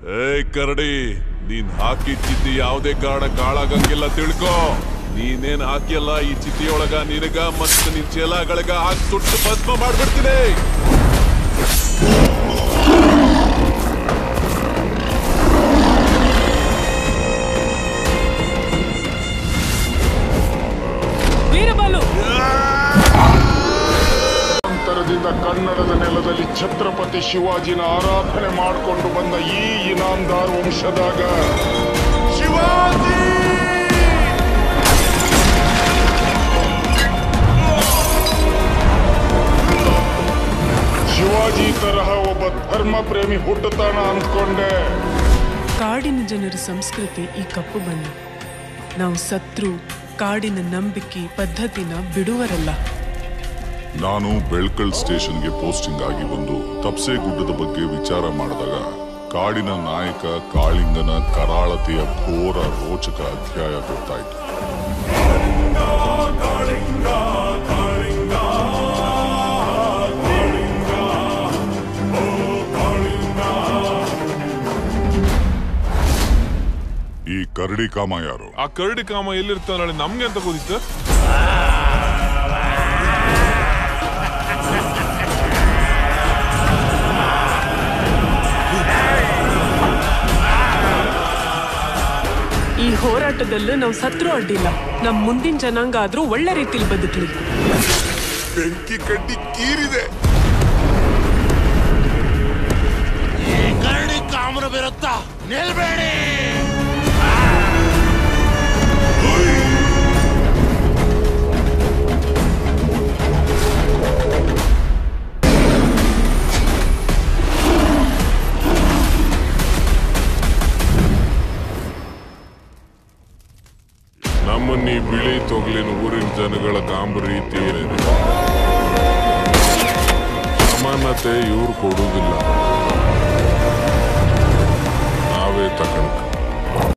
ಏಯ್ ಕರಡಿ ನೀನ್ ಹಾಕಿ ಚಿತ್ತಿ ಯಾವುದೇ ಕಾರಣಕ್ಕೆ ಹಾಳಾಗಂಗಿಲ್ಲ ತಿಳ್ಕೊ ನೀನೇನ್ ಹಾಕಿಯಲ್ಲ ಈ ಚಿತ್ತಿಯೊಳಗ ನಿನಗ ಮತ್ತು ನಿನ್ ಚೇಲಾಗಳಿಗ ಹಾಕಿ ಸುಟ್ಟು ಭಸ್ಮ ಮಾಡ್ಬಿಡ್ತೀನಿ ವೀರಬಾಲು ಅಂತರದಿಂದ ಕನ್ನಡದ ನೆಲದಲ್ಲಿ ಛತ್ರಪತಿ ಶಿವಾಜಿನ ಆರಾಧನೆ ಮಾಡಿಕೊಂಡು ಬಂದ ಈ ಇನಾಮ್ದಾರ್ ವಂಶದಾಗ ಶಿವಾಜಿ ಶಿವಾಜಿ ತರಹ ಒಬ್ಬ ಧರ್ಮ ಪ್ರೇಮಿ ಹುಟ್ಟುತ್ತಾನ ಅಂದ್ಕೊಂಡೆ ಕಾಡಿನ ಜನರ ಸಂಸ್ಕೃತಿ ಈ ಕಪ್ಪು ಬಣ್ಣ ನಾವು ಸತ್ರು ಕಾಡಿನ ನಂಬಿಕೆ ಪದ್ಧತಿನ ಬಿಡುವರಲ್ಲ ನಾನು ಬೆಳ್ಕಲ್ ಸ್ಟೇಷನ್ಗೆ ಪೋಸ್ಟಿಂಗ್ ಆಗಿ ಬಂದು ತಪ್ಸೆ ಗುಡ್ಡದ ಬಗ್ಗೆ ವಿಚಾರ ಮಾಡಿದಾಗ ಕಾಡಿನ ನಾಯಕ ಕಾಳಿಂಗನ ಕರಾಳತೆಯ ಘೋರ ರೋಚಕ ಅಧ್ಯಾಯ ಗೊತ್ತಾಯಿತು ಈ ಕರಡಿ ಕಾಮ ಯಾರು ಆ ಕರಡಿ ಕಾಮ ಎಲ್ಲಿರ್ತಾನ ನಾಳೆ ನಮ್ಗೆ ಅಂತ ಗೊತ್ತಿತ್ತ ಈ ಹೋರಾಟದಲ್ಲೂ ನಾವು ಸತ್ರು ಅಡ್ಡಿಲ್ಲ ನಮ್ ಮುಂದಿನ ಜನಾಂಗ ಆದ್ರೂ ಒಳ್ಳೆ ರೀತಿಲಿ ಬದುಕ್ಲಿ ಬೆಂಕಿ ಕಡ್ಡಿ ಕೀರಿದೆ ಈ ಕರಡಿ ಕಾಮರ ಬಿರುತ್ತ ನಿಲ್ಬೇಡಿ ನಮ್ಮನ್ನ ಈ ಬಿಳಿ ತೊಗಲಿನ ಊರಿನ ಜನಗಳ ಕಾಂಬ ರೀತಿ ಏನಿದೆ ಸಮಾನತೆ ಇವ್ರು ಕೊಡುವುದಿಲ್ಲ